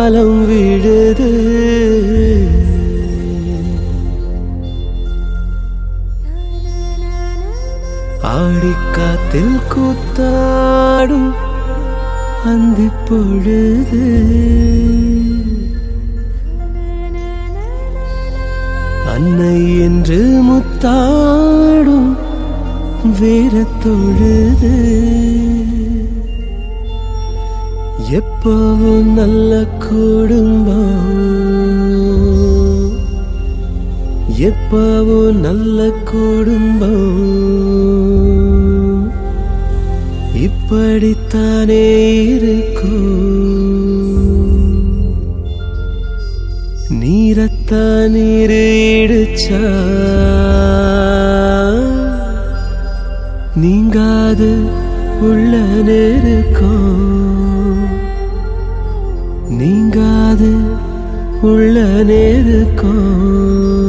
காலம் விடுது ஆடிக்காத்தில் கூத்தாடும் அந்தி பொழுது அன்னை என்று முத்தாடும் வீர தொழுது எப்பவும் நல்ல குடும்பம் எப்பவும் நல்ல குடும்பம் இப்படித்தானே இருக்கும் நீரத்தான் நீரு இடிச்சா நீங்காது உள்ள நெருக்கம் நீங்காது உள்ள நெருக்கம்